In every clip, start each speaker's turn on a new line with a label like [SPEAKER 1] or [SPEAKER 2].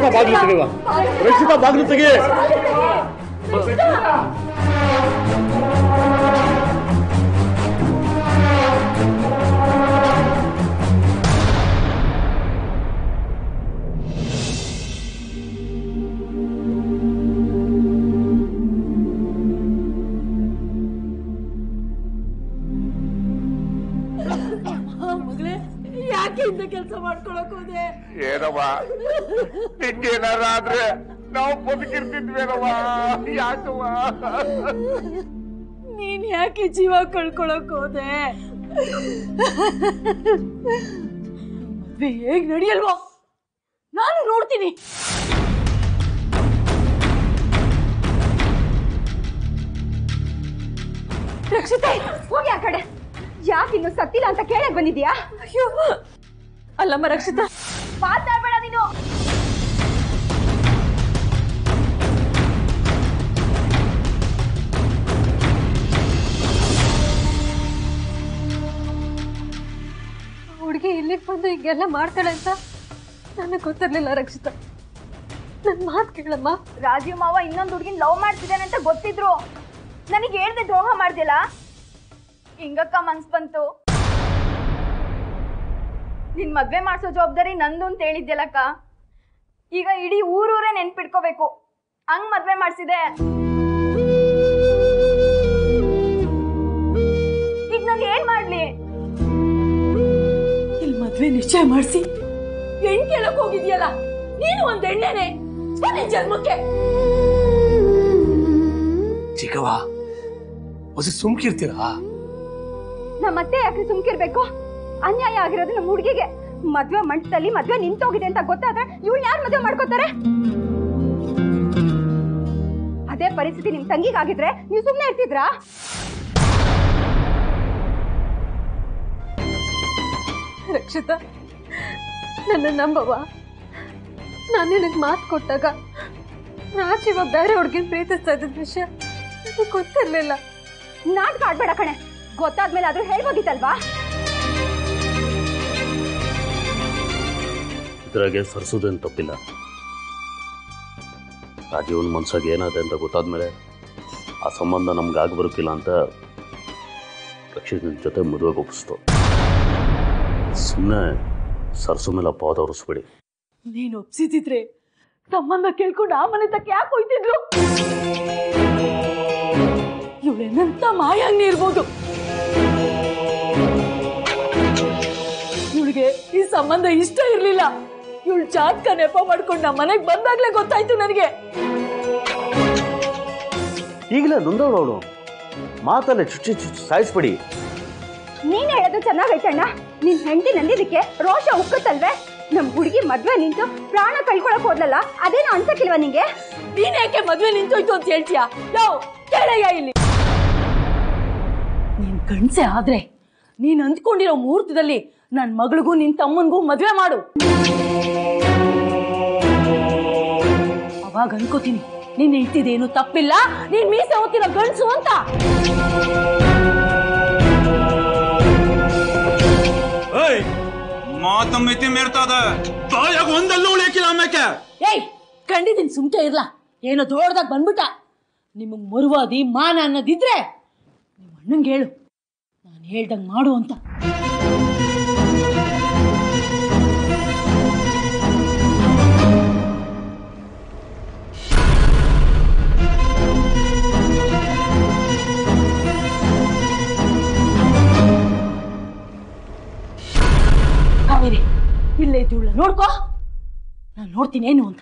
[SPEAKER 1] ರಕ್ಷಿತಾ ಬಾಗಿಲು ತೆಗೆವ ರಕ್ಷಿತಾ ಬಾಗಿಲು ತೆಗಿ
[SPEAKER 2] ಮಗಳೇ ಯಾಕೆ ಇಂದ ಕೆಲಸ ಮಾಡ್ಕೊಳಕ್ ಹೋದೆ
[SPEAKER 3] ಏನವ್ವ ನಿಂಗೇನಾರ ಆದ್ರೆ ನಾವು ಬದುಕಿರ್ತಿದ್ವೇನವ್ವ ಯಾಕವ್ವ
[SPEAKER 2] ನೀನ್ ಯಾಕೆ ಜೀವ ಕಳ್ಕೊಳಕ್ ಹೋದೆ ಮದ್ವೆ ಹೇಗ್ ನಡೆಯಲ್ವಾ ನಾನು ನೋಡ್ತೀನಿ
[SPEAKER 4] ರಕ್ಷಿತೆ ಹೋಗಿ ಆ ಕಡೆ ಯಾಕೆ ಇನ್ನು ಸತ್ತಿಲ್ಲ ಅಂತ ಕೇಳಕ್ ಬಂದಿದ್ಯಾ
[SPEAKER 2] ಅಯ್ಯೋ ಅಲ್ಲಮ್ಮ ರಕ್ಷಿತಾ
[SPEAKER 4] ಮಾತಾಡ್ಬೇಡ ನೀನು
[SPEAKER 2] ಹುಡುಗಿ ಇಲ್ಲಿಗೆ ಬಂದು ಹಿಂಗೆಲ್ಲ ಮಾಡ್ತಾಳೆ ಅಂತ ನನಗೆ ಗೊತ್ತಿರ್ಲಿಲ್ಲ ರಕ್ಷಿತಾ ನನ್ನ ಮಾತು ಕೇಳಮ್ಮ
[SPEAKER 4] ರಾಜೀವ್ ಮಾವ ಇನ್ನೊಂದು ಹುಡುಗಿನ ಲವ್ ಮಾಡ್ತಿದ್ದಾನೆ ಅಂತ ಗೊತ್ತಿದ್ರು ನನಗೆ ಹೇಳ್ದೆ ದ್ರೋಹ ಮಾಡ್ದಿಲ್ಲ ಹಿಂಗಕ್ಕ ಮನ್ಸ್ ಬಂತು ನಿನ್ ಮದ್ವೆ ಮಾಡ್ಸೋ ಜವಾಬ್ದಾರಿ ನಂದು ಅಂತ ಹೇಳಿದ್ಯಲ್ಲಕ್ಕ ಈಗ ಇಡೀ ಊರೂರೇ ನೆನ್ಪಿಟ್ಕೋಬೇಕು ಹಂಗ್ ಮದ್ವೆ ಮಾಡ್ಸಿದೆ ಈಗ ನಾನು ಏನ್ ಮಾಡ್ಲಿ
[SPEAKER 2] ಇಲ್ಲಿ ಮದ್ವೆ ನಿಶ್ಚಯ ಮಾಡಿಸಿ ಹೆಣ್ ಕೇಳಕ್ ಹೋಗಿದ್ಯಲ್ಲ ನೀನು ಒಂದ್ ಎಣ್ಣೆನೆ ನಿನ್ ಜನ್ಮಕ್ಕೆ
[SPEAKER 1] ಚಿಕ್ಕವ ಹೊಸ ಸುಮ್ಕಿರ್ತೀರಾ
[SPEAKER 4] ನಮ್ಮತ್ತೆ ಯಾಕೆ ಸುಮ್ಕಿರ್ಬೇಕು ಅನ್ಯಾಯ ಆಗಿರೋದು ನಮ್ಮ ಹುಡುಗಿಗೆ ಮದ್ವೆ ಮಂಟದಲ್ಲಿ ಮದ್ವೆ ನಿಂತೋಗಿದೆ ಅಂತ ಗೊತ್ತಾದ್ರೆ ಇವಳು ಯಾರು ಮದ್ವೆ ಮಾಡ್ಕೋತಾರೆ ಅದೇ ಪರಿಸ್ಥಿತಿ ನಿಮ್ ತಂಗಿಗಾಗಿದ್ರೆ ನೀವು ಸುಮ್ಮನೆ ಇರ್ತಿದ್ರಾ
[SPEAKER 2] ರಕ್ಷಿತಾ ನನ್ನ ನಂಬವ ನಾನು ನಿನಗೆ ಮಾತು ಕೊಟ್ಟಾಗ ರಾಜೀವ ಬೇರೆ ಹುಡುಗಿನ ಪ್ರೀತಿಸ್ತಾ ಇದ್ದ ವಿಷಯ ನನಗೆ ಗೊತ್ತಿರ್ಲಿಲ್ಲ
[SPEAKER 4] ನಾಟಕ ಆಡ್ಬೇಡ ಕಣೆ ಗೊತ್ತಾದ್ಮೇಲೆ ಆದ್ರೂ ಹೇಳ್ಬೋದಿತ್ತಲ್ವಾ
[SPEAKER 5] ಇದ್ರಾಗೆ ಸರಿಸೋದೇನು ತಪ್ಪಿಲ್ಲ ರಾಜೀವನ್ ಮನ್ಸಾಗ ಏನಾದೆ ಅಂತ ಗೊತ್ತಾದ್ಮೇಲೆ ಆ ಸಂಬಂಧ ನಮ್ಗೆ ಆಗಿ ಬರೋಕ್ಕಿಲ್ಲ ಅಂತ ರಕ್ಷಿತನ ಜೊತೆ ಮದುವೆಗೆ ಒಪ್ಪಿಸ್ತು ಸುಮ್ಮನೆ ಸರ್ಸು ಮೇಲೆ ಪಾದ ಒರೆಸ್ಬೇಡಿ
[SPEAKER 2] ನೀನು ಒಪ್ಸಿದ್ರೆ ಸಂಬಂಧ ಕೇಳ್ಕೊಂಡು ಆ ಮನೆ ತಕ್ಕ ಯಾಕೆ ಹೋಯ್ತಿದ್ರು ಇವಳೆನ್ನಂತ ಮಾಯಾಂಗ್ನಿ ಇರ್ಬೋದು ಇವಳಿಗೆ ಈ ಸಂಬಂಧ ಇಷ್ಟ ಇರ್ಲಿಲ್ಲ ಇವಳು ಜಾತಕ ನೆಪ ಮಾಡ್ಕೊಂಡು ನಮ್ಮ ಮನೆಗೆ ಬಂದಾಗ್ಲೇ ಗೊತ್ತಾಯ್ತು ನನಗೆ
[SPEAKER 5] ಈಗಲೇ ನೊಂದವಳು ಅವಳು ಮಾತಲ್ಲೇ ಚುಚ್ಚಿ ಚುಚ್ಚಿ ಸಾಯಿಸ್ಬಿಡಿ
[SPEAKER 4] ನೀನ್ ಹೇಳೋದು ಚೆನ್ನಾಗೈತಣ್ಣ ನಿನ್ ಹೆಂಡತಿ ನಂದಿದಕ್ಕೆ ರೋಷ ಉಕ್ಕತ್ತಲ್ವೇ ನಮ್ ಹುಡುಗಿ ಮದ್ವೆ ನಿಂತು ಪ್ರಾಣ ಕಳ್ಕೊಳಕ್ ಹೋದ್ಲಲ್ಲ ಅದೇನು ಅನ್ಸಕ್ಕಿಲ್ವಾ ನಿಂಗೆ
[SPEAKER 2] ನೀನ್ ಯಾಕೆ ಮದ್ವೆ ನಿಂತೋಯ್ತು ಅಂತ ಹೇಳ್ತೀಯ ಯೋ ಕೇಳಯ್ಯ ಇಲ್ಲಿ ನೀನ್ ಗಂಡ್ಸೆ ಆದ್ರೆ ನೀನ್ ಅಂದ್ಕೊಂಡಿರೋ ಮುಹೂರ್ತದಲ್ಲಿ ನನ್ ಮಗಳಿಗೂ ನಿನ್ ತಮ್ಮನ್ಗೂ ಮದ್ವೆ ಮಾಡು ಅವಾಗ ಅನ್ಕೋತೀನಿ ನೀನ್ ಹೇಳ್ತಿದೇನು ತಪ್ಪಿಲ್ಲ ನೀನ್ ಮೀಸೆ ಓದ್ತಿರೋ ಗಂಡ್ಸು ಅಂತ
[SPEAKER 6] ಏಯ್ ಮಾತು ಮಿತಿ ಮೀರ್ತದ ಬಾಯಾಗ ಒಂದಲ್ಲೂ ಉಳಿಯಕ್ಕಿಲ್ಲ ಆಮೇಕೆ
[SPEAKER 2] ಏಯ್ ಕಂಡಿದ್ದೀನಿ ಸುಮ್ಕೆ ಇರ್ಲಾ ಏನೋ ದೊಡ್ಡದಾಗ ಬಂದ್ಬಿಟ್ಟ ನಿಮಗ್ ಮರುವಾದಿ ಮಾನ ಅನ್ನೋದಿದ್ರೆ ನಿಮ್ಮ ಅಣ್ಣಂಗೆ ಹೇಳು ನಾನು ಹೇಳ್ದಂಗೆ ಮಾಡು ಅಂತ ಕಾವೇರಿ ಇಲ್ಲೇ ಇದ್ದೀವಳ ನೋಡ್ಕೋ ನಾನು ನೋಡ್ತೀನಿ ಏನು ಅಂತ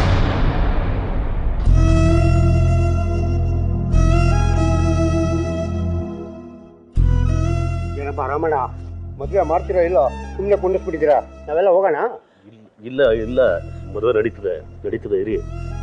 [SPEAKER 7] ಏನಪ್ಪ ರಾಮಣ್ಣ ಮದುವೆ ಮಾಡ್ತೀರಾ ಇಲ್ಲೋ ಸುಮ್ಮನೆ ಕುಂಡಿಸ್ಬಿಟ್ಟಿದ್ದೀರಾ ನಾವೆಲ್ಲ ಹೋಗೋಣ
[SPEAKER 5] ಇಲ್ಲ ಇಲ್ಲ ಮದುವೆ ನಡೀತದೆ ನಡೀತದೆ ಇರಿ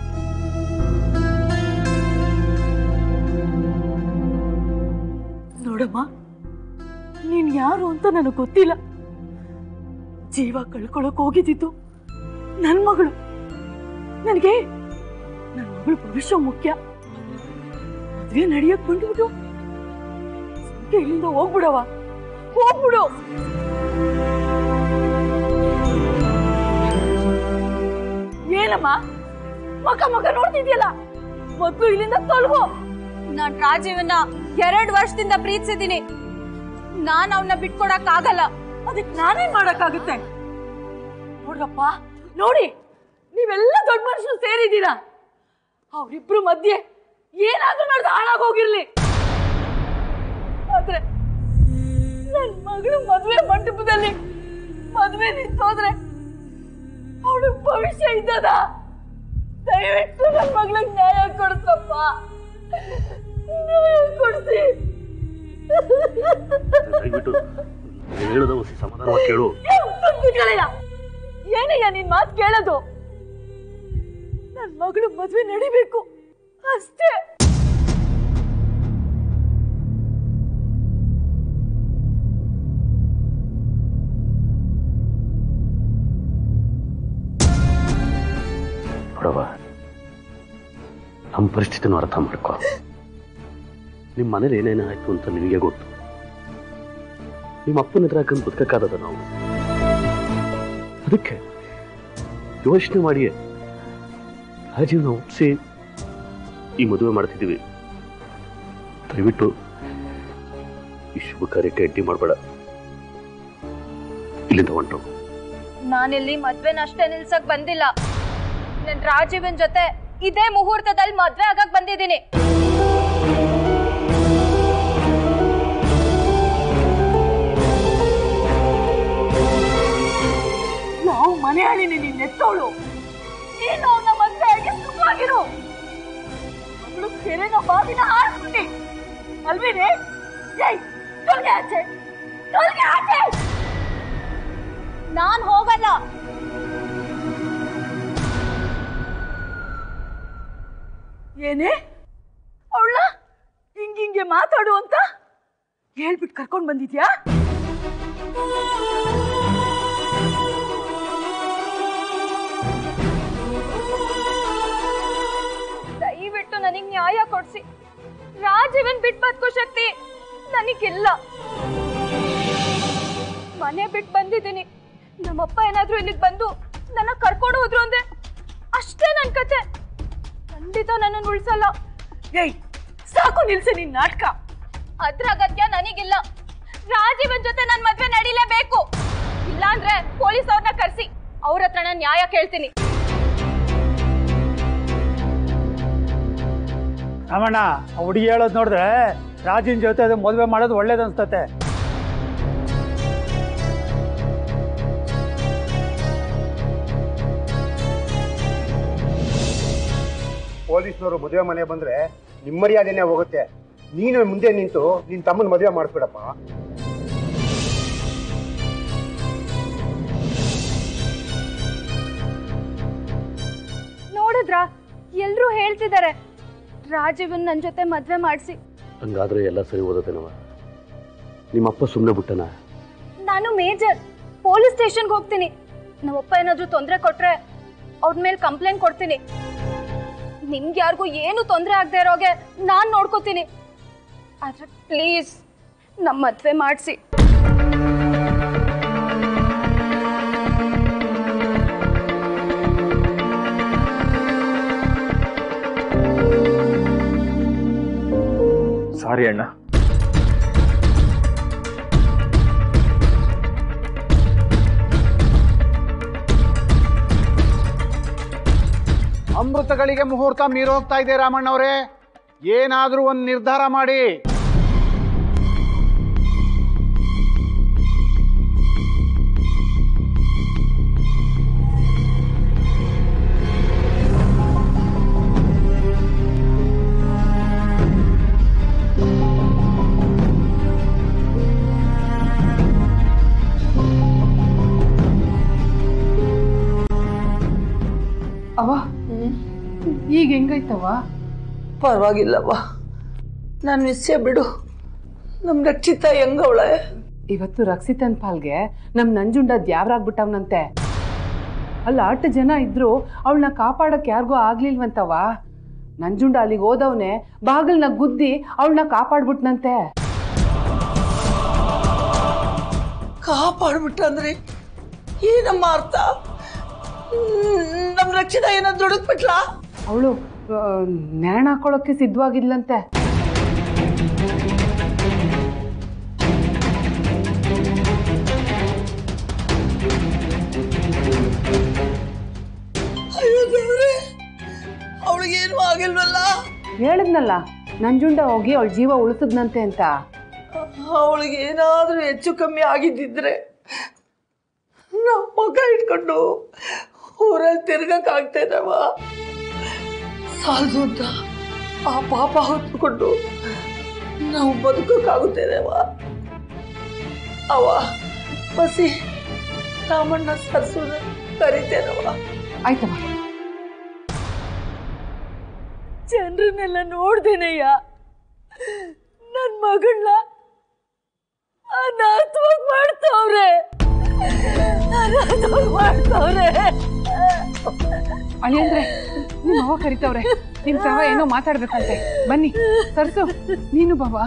[SPEAKER 2] ನೋಡಮ್ಮ ನೀನ್ ಯಾರು ಅಂತ ನನಗೆ ಗೊತ್ತಿಲ್ಲ ಜೀವ ಕಳ್ಕೊಳಕ್ ಹೋಗಿದ್ದಿದ್ದು ನನ್ ಮಗಳು ನನಗೆ ನನ್ನ ಮಗಳು ಭವಿಷ್ಯ ಮುಖ್ಯ ಮದ್ವೆ ನಡಿಯಕ್ ಬಂದ್ಬಿಟ್ಟು ಸುಮ್ಕೆ ಇಲ್ಲಿಂದ ಹೋಗ್ಬಿಡವ ಹೋಗ್ಬಿಡು ಏನ ಏನಿಲ್ಲಮ್ಮ ಮಕ್ಕ ಮಕ್ಕ ನೋಡ್ತಿದ್ಯಲ್ಲ ಮೊದ್ಲು ಇಲ್ಲಿಂದ ತೊಲಗು
[SPEAKER 4] ನಾನ್ ರಾಜೀವನ್ನ ಎರಡ್ ವರ್ಷದಿಂದ ಪ್ರೀತಿಸಿದೀನಿ ನಾನ್ ಅವನ್ನ ಬಿಟ್ಕೊಡಕ್ ಆಗಲ್ಲ
[SPEAKER 2] ಅದಕ್ಕೆ ನಾನೇನ್ ಮಾಡಕ್ಕಾಗುತ್ತೆ ನೋಡ್ರಪ್ಪ ನೋಡಿ ನೀವೆಲ್ಲ ದೊಡ್ಡ ಮನುಷ್ಯರು ಸೇರಿದ್ದೀರಾ ಅವರಿಬ್ರು ಮಧ್ಯೆ ಏನಾದ್ರೂ ನಡೆದು ಹಾಳಾಗೋಗಿರ್ಲಿ ಆದ್ರೆ ನನ್ ಮಗಳು ಮದ್ವೆ ಮಂಟಪದಲ್ಲಿ ಮದ್ವೆ ನಿಂತೋದ್ರೆ ಅವಳ ಭವಿಷ್ಯ ಇದ್ದದ ದಯವಿಟ್ಟು ನನ್ ಮಗಳಿಗೆ ನ್ಯಾಯ ಕೊಡ್ಸಪ್ಪ ನ್ಯಾಯ ಕೊಡ್ಸಿ
[SPEAKER 5] ದಯವಿಟ್ಟು ಹೇಳದ ಸಮಾಧಾನವಾಗಿ ಕೇಳು
[SPEAKER 2] ಸುಮ್ನಿಟ್ಕೊಳ್ಳಯ್ಯ. ಏನಯ್ಯ ನಿನ್ ಮಾತು ಕೇಳೋದು ನನ್ ಮಗಳು ಮದ್ವೆ ನಡಿಬೇಕು ಅಷ್ಟೇ
[SPEAKER 5] ನೋಡವ ನಮ್ಮ ಪರಿಸ್ಥಿತಿನೂ ಅರ್ಥ ಮಾಡ್ಕೊ ನಿಮ್ಮ ಮನೇಲಿ ಏನೇನು ಆಯ್ತು ಅಂತ ನಿನಗೆ ಗೊತ್ತು ನಿಮ್ಮ ಅಪ್ಪನ ಎದುರು ಹಾಕೊಂಡು ಬದುಕಕ್ಕಾಗದ ನಾವು ಅದಕ್ಕೆ ಯೋಚನೆ ಮಾಡಿ ರಾಜೀವ್ನ ಒಪ್ಪಿಸಿ ಈ ಮದುವೆ ಮಾಡ್ತಿದ್ದೀವಿ ದಯವಿಟ್ಟು ಈ ಶುಭ ಕಾರ್ಯಕ್ಕೆ ಅಡ್ಡಿ ಮಾಡಬೇಡ ಇಲ್ಲಿಂದ ಹೊಂಟು
[SPEAKER 4] ನಾನಿಲ್ಲಿ ಮದ್ವೆನಷ್ಟೇ ನಿಲ್ಸಕ್ ಬಂದಿಲ್ಲ ನನ್ ರಾಜೀವನ್ ಜೊತೆ ಇದೇ ಮುಹೂರ್ತದಲ್ಲಿ ಮದ್ವೆ ಆಗಕ್ ಬಂದಿದ್ದೀನಿ
[SPEAKER 2] ನಾವು ಮನೆ ಹಾಳಿನಿ ನೀನ್ ಎತ್ತೋಳು ನೀನು ಅವನ ಮದ್ವೆ ಆಗಿ ಸುಖವಾಗಿರು ಮಗಳು ಕೆರೆನ ಬಾವಿನ ಹಾರಿಸ್ಬಿಟ್ಟಿ ಅಲ್ವೇನೆ ಏಯ್ ತೊಲ್ಗೆ ಆಚೆ ತೊಲ್ಗೆ ಆಚೆ
[SPEAKER 4] ನಾನ್ ಹೋಗಲ್ಲ
[SPEAKER 2] ಏನೇ ಅವಳ ಹಿಂಗಿಂಗೆ ಮಾತಾಡು ಅಂತ ಹೇಳ್ಬಿಟ್ಟು ಕರ್ಕೊಂಡ್ ಬಂದಿದ್ಯಾ
[SPEAKER 4] ದಯವಿಟ್ಟು ನನಗ್ ನ್ಯಾಯ ಕೊಡ್ಸಿ ರಾಜೀವನ್ ಬಿಟ್ ಬದುಕೋ ಶಕ್ತಿ ನನಗಿಲ್ಲ ಮನೆ ಬಿಟ್ಟು ಬಂದಿದ್ದೀನಿ ನಮ್ಮಪ್ಪ ಏನಾದ್ರೂ ಇಲ್ಲಿಗೆ ಬಂದು ನನ್ನ ಕರ್ಕೊಂಡು ಹೋದ್ರು ಅಂದ್ರೆ ಅಷ್ಟೇ ನನ್ ಕತೆ ಖಂಡಿತ ನನ್ನನ್ನು ಉಳಿಸಲ್ಲ
[SPEAKER 2] ಏಯ್ ಸಾಕು ನಿಲ್ಸಿ ನಿನ್ ನಾಟಕ
[SPEAKER 4] ಅದ್ರ ಅಗತ್ಯ ನನಗಿಲ್ಲ ರಾಜೀವನ್ ಜೊತೆ ನನ್ ಮದ್ವೆ ನಡೀಲೇಬೇಕು ಇಲ್ಲಾಂದ್ರೆ ಪೊಲೀಸ್ ಅವ್ರನ್ನ ಕರ್ಸಿ ಅವ್ರ ಹತ್ರ ನಾನು ನ್ಯಾಯ ಕೇಳ್ತೀನಿ
[SPEAKER 7] ರಾಮಣ್ಣ ಆ ಹುಡುಗಿ ಹೇಳೋದು ನೋಡಿದ್ರೆ ರಾಜಿನ ಜೊತೆ ಅದು ಮದುವೆ ಮಾಡೋದು ಒಳ್ಳೇದು ಅನ್ಸ್ತತೆ ಪೊಲೀಸ್ನವರು ಮದುವೆ ಮನೆ ಬಂದ್ರೆ ನಿಮ್ಮ ಮರ್ಯಾದೆನೇ ಹೋಗುತ್ತೆ ನೀನು ಮುಂದೆ ನಿಂತು ನಿನ್ ತಮ್ಮನ ಮದುವೆ ಮಾಡಿಸ್ಬಿಡಪ್ಪ
[SPEAKER 4] ನೋಡಿದ್ರ ಎಲ್ರೂ ಹೇಳ್ತಿದ್ದಾರೆ ರಾಜೀವನ್ ನನ್ ಜೊತೆ ಮದ್ವೆ ಮಾಡಿಸಿ
[SPEAKER 5] ಹಂಗಾದ್ರೆ ಎಲ್ಲ ಸರಿ ಓದತ್ತೇನವ ನಿಮ್ಮಪ್ಪ ಸುಮ್ಮನೆ ಬಿಟ್ಟನ
[SPEAKER 4] ನಾನು ಮೇಜರ್ ಪೊಲೀಸ್ ಸ್ಟೇಷನ್ಗೆ ಹೋಗ್ತೀನಿ ನಮ್ಮಪ್ಪ ಏನಾದ್ರೂ ತೊಂದರೆ ಕೊಟ್ರೆ ಅವ್ರ ಮೇಲೆ ಕಂಪ್ಲೇಂಟ್ ಕೊಡ್ತೀನಿ ನಿಮ್ಗೆ ಯಾರಿಗೂ ಏನು ತೊಂದರೆ ಆಗದೆ ಇರೋಗೆ ನಾನ್ ನೋಡ್ಕೋತೀನಿ ಆದ್ರೆ ಪ್ಲೀಸ್ ನಮ್ಮ ಮದ್ವೆ ಮಾಡಿಸಿ
[SPEAKER 6] ಸಾರಿ ಅಣ್ಣ
[SPEAKER 7] ಅಮೃತಗಳಿಗೆ ಮುಹೂರ್ತ ಮೀರೋಗ್ತಾ ಇದೆ ರಾಮಣ್ಣವರೇ ಏನಾದ್ರೂ ಒಂದು ನಿರ್ಧಾರ ಮಾಡಿ
[SPEAKER 8] ಅವ ಈಗ ಹೆಂಗೈತವ
[SPEAKER 2] ಪರವಾಗಿಲ್ಲವ್ವ ನಾನು ವಿಷಯ ಬಿಡು ನಮ್ ರಕ್ಷಿತ ಹೆಂಗವಳೆ
[SPEAKER 8] ಇವತ್ತು ರಕ್ಷಿತನ್ ಪಾಲ್ಗೆ ನಮ್ ನಂಜುಂಡ ದ್ಯಾವ್ರಾಗ್ಬಿಟ್ಟವ್ನಂತೆ ಅಲ್ಲಿ ಅಷ್ಟು ಜನ ಇದ್ರು ಅವಳನ್ನ ಕಾಪಾಡಕ್ ಯಾರಿಗೂ ಆಗ್ಲಿಲ್ವಂತವ ನಂಜುಂಡ ಅಲ್ಲಿಗೆ ಹೋದವನೆ ಬಾಗಿಲ್ನ ಗುದ್ದಿ ಅವಳನ್ನ ಕಾಪಾಡ್ಬಿಟ್ನಂತೆ
[SPEAKER 2] ಕಾಪಾಡ್ಬಿಟ್ಟ ಅಂದ್ರೆ ಏನಮ್ಮ ಅರ್ಥ ನಮ್ ರಕ್ಷಿತ ಏನೋ ದುಡುಕ್ಬಿಟ್ಲಾ
[SPEAKER 8] ಅವಳು ನೇಣ ಹಾಕೊಳ್ಳೋಕೆ ಸಿದ್ಧವಾಗಿದ್ಲಂತೆ
[SPEAKER 2] ಅಯ್ಯೋ ದೇವ್ರೆ ಅವಳಿಗೇನು ಆಗಿಲ್ವಲ್ಲ
[SPEAKER 8] ಹೇಳಿದ್ನಲ್ಲ ನಂಜುಂಡ ಹೋಗಿ ಅವಳ ಜೀವ ಉಳಿಸಿದ್ನಂತೆ ಅಂತ
[SPEAKER 2] ಅವಳಿಗೆ ಏನಾದ್ರೂ ಹೆಚ್ಚು ಕಮ್ಮಿ ಆಗಿದ್ದಿದ್ರೆ ನಮ್ಮ ಮಗ ಇಟ್ಕೊಂಡು ಊರಲ್ಲಿ ತಿರ್ಗಕ್ ಆಗ್ತೇನವ ಸಾಲದು ಅಂತ ಆ ಪಾಪ ಹೊತ್ಕೊಂಡು ನಾವು ಬದುಕೋಕ್ಕಾಗುತ್ತೇನವ ಅವ ಬಸಿ ರಾಮಣ್ಣ ಸರ್ಸುನ ಕರಿತೇನವ
[SPEAKER 8] ಆಯ್ತಮ್ಮ
[SPEAKER 2] ಜನರನ್ನೆಲ್ಲ ನೋಡ್ದೇನಯ್ಯ ನನ್ ಮಗಳನ್ನ ಅನಾಥವಾಗಿ ಮಾಡ್ತಾವ್ರೆ ಅನಾಥವಾಗಿ ಮಾಡ್ತಾವ್ರೆ
[SPEAKER 8] ಅಳಿಯಂದ್ರೆ ನಿಮ್ಮ ಅವ್ವ ಕರಿತವ್ರೆ ನಿಮ್ ಸಹ ಏನೋ ಮಾತಾಡ್ಬೇಕಂತೆ ಬನ್ನಿ ಸರ್ಸು ನೀನು ಬಾಬಾ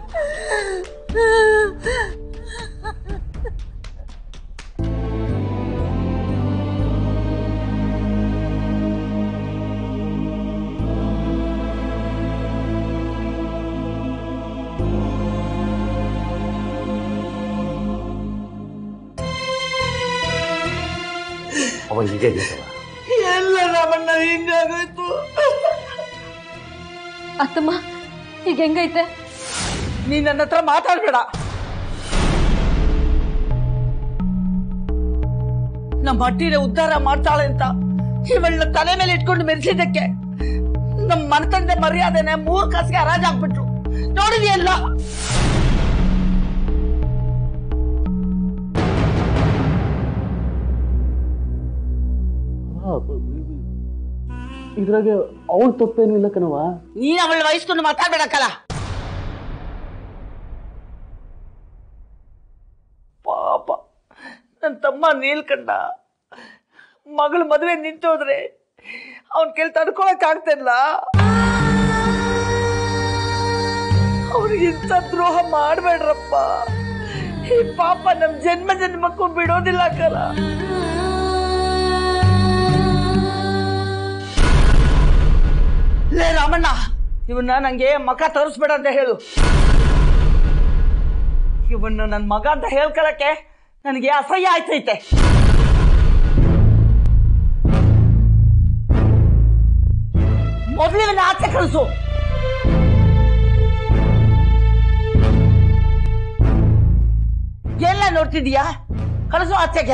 [SPEAKER 5] ಅವ ಹೀಗೆ ಆಗಿದ್ದವ.
[SPEAKER 2] ಎಲ್ಲ ರಾಮಣ್ಣ ಹಿಂಗಾಗೋಯ್ತು
[SPEAKER 4] ಅತ್ತಮ್ಮ ಈಗ ಹೆಂಗೈತೆ
[SPEAKER 2] ನೀನ್ ನನ್ನ ಹತ್ರ ಮಾತಾಡ್ಬೇಡ ನಮ್ಮ ಹಟ್ಟಿನ ಉದ್ಧಾರ ಮಾಡ್ತಾಳೆ ಅಂತ ಇವಳನ್ನ ತಲೆ ಮೇಲೆ ಇಟ್ಕೊಂಡು ಮೆರೆಸಿದ್ದಕ್ಕೆ ನಮ್ಮ ಮನತಂದೆ ಮರ್ಯಾದೆನೆ ಮೂರ್ ಕಾಸಿಗೆ ಹರಾಜಾಗ್ಬಿಟ್ರು ನೋಡಿದ್ಯಲ್ಲ
[SPEAKER 5] ಇದ್ರಾಗೆ ಅವಳ ತಪ್ಪೇನು ಇಲ್ಲ ಕಣವ
[SPEAKER 2] ನೀನ್ ಅವಳ ವಹಿಸ್ಕೊಂಡು ಮಾತಾಡ್ಬೇಡಕ್ಕಲ್ಲ ಪಾಪ ನನ್ನ ತಮ್ಮ ನೀಲ್ಕಂಡ ಮಗಳು ಮದುವೆ ನಿಂತೋದ್ರೆ ಅವನ್ ಕೇಳಿ ತಡ್ಕೊಳಕ್ ಆಗ್ತಿಲ್ಲ ಅವ್ರಿಗೆ ಇಂಥ ದ್ರೋಹ ಮಾಡ್ಬೇಡ್ರಪ್ಪ ಈ ಪಾಪ ನಮ್ ಜನ್ಮ ಜನ್ಮಕ್ಕೂ ಬಿಡೋದಿಲ್ಲ ಕಲ ಲೇ ರಾಮಣ್ಣ ಇವನ್ನ ನಂಗೆ ಮಗ ತೋರಿಸ್ಬೇಡ ಅಂತ ಹೇಳು ಇವನ್ನ ನನ್ನ ಮಗ ಅಂತ ಹೇಳ್ಕೊಳಕ್ಕೆ ನನಗೆ ಅಸಹ್ಯ ಆಯ್ತೈತೆ ಮೊದಲು ಇವನ್ನ ಆಚೆ ಕಳಿಸು ಎಲ್ಲ ನೋಡ್ತಿದೀಯಾ ಕಳಿಸು ಆಚೆಗೆ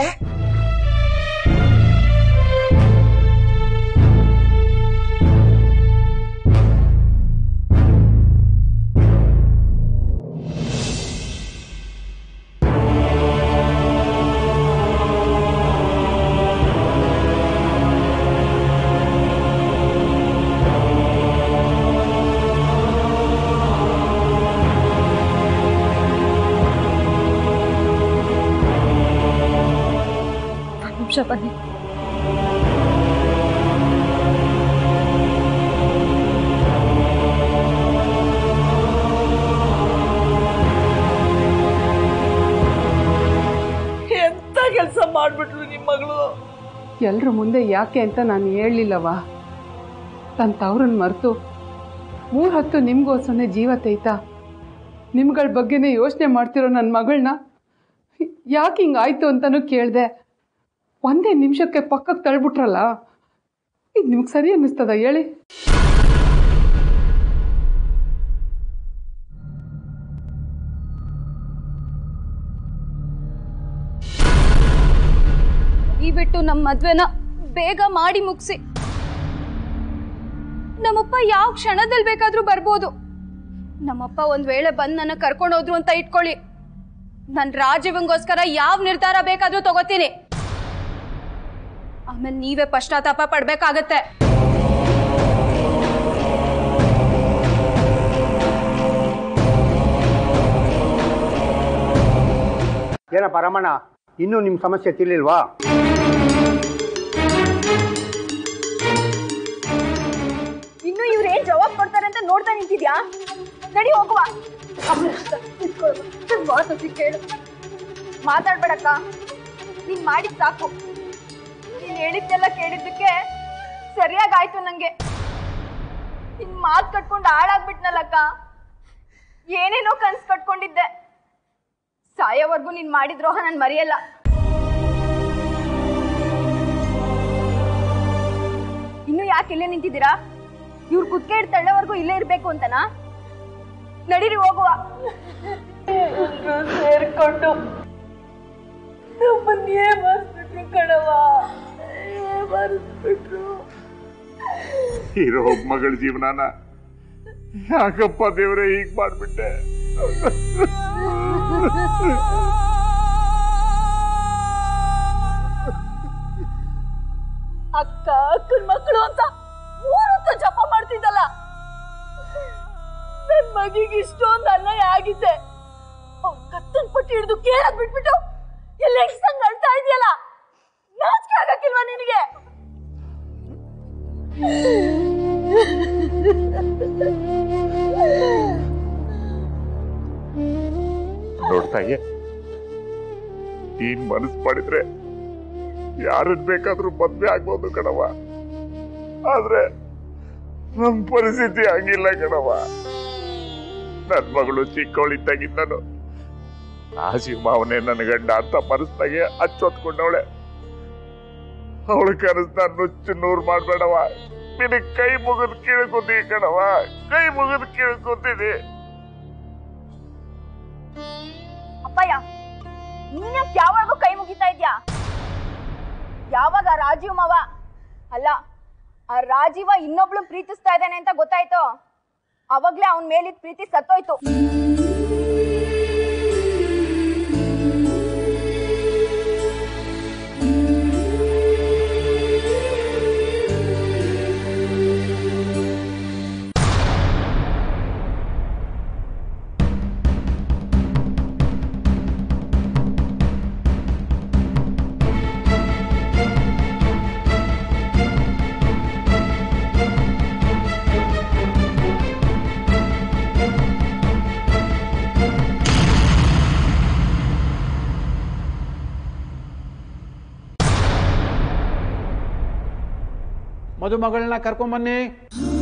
[SPEAKER 4] ಒಂದ್ ನಿಮಿಷ ಬನ್ನಿ
[SPEAKER 2] ಎಂತ ಕೆಲಸ ಮಾಡ್ಬಿಟ್ಲು ನಿಮ್ ಮಗಳು
[SPEAKER 8] ಎಲ್ರ ಮುಂದೆ ಯಾಕೆ ಅಂತ ನಾನು ಹೇಳಲಿಲ್ಲವ ತನ್ನ ತವ್ರನ್ನ ಮರೆತು ಮೂರು ಹೊತ್ತು ನಿಮ್ಗೋಸ್ಕರನೇ ಜೀವ ತೈತ ನಿಮ್ಗಳ ಬಗ್ಗೆನೇ ಯೋಚನೆ ಮಾಡ್ತಿರೋ ನನ್ನ ಮಗಳನ್ನ ಯಾಕೆ ಹಿಂಗಾಯ್ತು ಅಂತಲೂ ಕೇಳಿದೆ ಒಂದೇ ನಿಮಿಷಕ್ಕೆ ಪಕ್ಕಕ್ಕೆ ತಳ್ಬಿಟ್ರಲ್ಲ ಇದು ನಿಮ್ಗೆ ಸರಿ ಅನ್ನಿಸ್ತದ ಹೇಳಿ
[SPEAKER 4] ಈ ಬಿಟ್ಟು ನಮ್ಮ ಮದ್ವೆನ ಬೇಗ ಮಾಡಿ ಮುಗಿಸಿ ನಮ್ಮಪ್ಪ ಯಾವ ಕ್ಷಣದಲ್ಲಿ ಬೇಕಾದ್ರೂ ಬರ್ಬೋದು ನಮ್ಮಪ್ಪ ಒಂದ್ ವೇಳೆ ಬಂದ್ ನನ್ನ ಕರ್ಕೊಂಡು ಹೋದ್ರು ಅಂತ ಇಟ್ಕೊಳ್ಳಿ ನನ್ ರಾಜೀವಂಗೋಸ್ಕರ ಯಾವ ನಿರ್ಧಾರ ಬೇಕಾದ್ರೂ ತಗೋತೀನಿ ಆಮೇಲೆ ನೀವೇ ಪಶ್ಚಾತ್ತಾಪ ಪಡ್ಬೇಕಾಗತ್ತೆ
[SPEAKER 7] ಏನಪ್ಪ ರಮಣ ಇನ್ನೂ ನಿಮ್ಮ ಸಮಸ್ಯೆ ತಿಳಿಲ್ವಾ
[SPEAKER 4] ಇನ್ನು ಇವ್ರು ಏನ್ ಜವಾಬ್ ಕೊಡ್ತಾರೆ ಅಂತ ನೋಡ್ತಾ ನಿಂತಿದ್ಯಾ ನಡಿ ಹೋಗುವ ಮಾತಾಡ್ಬೇಡಕ್ಕ ನೀನ್ ಮಾಡಿದ್ ಸಾಕು ನೀನ್ ನೀನ್ ಹೇಳಿದ್ದೆಲ್ಲ ಕೇಳಿದ್ದಕ್ಕೆ ಸರಿಯಾಗಾಯ್ತು ನಂಗೆ ನಿನ್ ಮಾತ್ ಕಟ್ಕೊಂಡು ಹಾಳಾಗ್ಬಿಟ್ನಲ್ಲಕ್ಕ ಏನೇನೋ ಕನ್ಸ್ ಕಟ್ಕೊಂಡಿದ್ದೆ ಸಾಯೋವರೆಗೂ ನೀನ್ ಮಾಡಿದ್ರೋಹ ನಾನು ಮರೆಯಲ್ಲ ಇನ್ನು ಯಾಕೆ ಇಲ್ಲೇ ನಿಂತಿದ್ದೀರಾ ಇವ್ರ ಕುತ್ಕೆ ಹಿಡ್ದು ತಳ್ಳೋವರೆಗೂ ಇಲ್ಲೇ ಇರ್ಬೇಕು ಅಂತನಾ ನಡೀರಿ ಹೋಗುವ
[SPEAKER 2] ಸೇರ್ಕೊಂಡು ನಮ್ಮನ್ನೇ ಮರ್ಸ್ಬಿಟ್ರು ಕಣವ ಮರ್ಸ್ಬಿಟ್ರು
[SPEAKER 3] ಇರೋ ಮಗಳ ಜೀವನಾನ ಯಾಕಪ್ಪ ದೇವ್ರೆ ಹೀಗ್ ಮಾಡ್ಬಿಟ್ಟೆ
[SPEAKER 2] ಅಕ್ಕ ಅಕ್ಕನ ಮಕ್ಕಳು ಅಂತ ಮೂರೊತ್ತು ಜಪ ಮಾಡ್ತಿದ್ದಲ್ಲ ನನ್ ಮಗಿಗೆ ಇಷ್ಟೊಂದು ಅನ್ಯಾಯ ಆಗಿದೆ ಅವ್ನ್ ಕತ್ತನ್ ಪಟ್ಟಿ ಹಿಡಿದು ಕೇಳಕ್ ಬಿಟ್ಬಿಟ್ಟು ಎಲ್ಲ ಸಂಗ್ ಅಳ್ತಾ ಇದೆಯಲ್ಲ ನಾಚಿಕೆ ಆಗಕ್ಕಿಲ್ವಾ ನಿನಗೆ
[SPEAKER 3] ನೋಡ್ತಾಗೆ ನೀನ್ ಮನಸ್ ಮಾಡಿದ್ರೆ ಯಾರನ್ ಬೇಕಾದ್ರೂ ಮದ್ವೆ ಆಗ್ಬೋದು ಕಣವ ಆದ್ರೆ ನಮ್ ಪರಿಸ್ಥಿತಿ ಹಂಗಿಲ್ಲ ಕಣವ ನನ್ ಮಗಳು ಚಿಕ್ಕವಳಿದ್ದಾಗಿದ್ದನು ಆ ಶಿವಮಾವನೇ ನನ್ನ ಗಂಡ ಅಂತ ಮನಸ್ನಾಗೆ ಹಚ್ಚೊತ್ಕೊಂಡವಳೆ ಅವಳ ಕನಸ್ನ ನುಚ್ಚು ನೂರ್ ಮಾಡ್ಬೇಡವ ನಿನಗ್ ಕೈ ಮುಗಿದ್ ಕೇಳ್ಕೊತೀವಿ ಕಣವ ಕೈ ಮುಗಿದ್ ಕೇಳ್ಕೊತೀನಿ
[SPEAKER 4] ಅಪ್ಪಯ್ಯ ನೀನ್ಯಾಕ್ ಯಾವಾಗೂ ಕೈ ಮುಗಿತಾ ಇದ್ಯಾ ಯಾವಾಗ ಆ ರಾಜೀವ್ ಮಾವ ಅಲ್ಲ ಆ ರಾಜೀವ ಇನ್ನೊಬ್ಳು ಪ್ರೀತಿಸ್ತಾ ಇದ್ದಾನೆ ಅಂತ ಗೊತ್ತಾಯ್ತು ಅವಾಗ್ಲೇ ಅವನ್ ಮೇಲಿದ್ ಪ್ರೀತಿ ಸತ್ತೋಯ್ತು
[SPEAKER 9] ಮದುಮಗಳನ್ನ ಕರ್ಕೊಂಬನ್ನಿ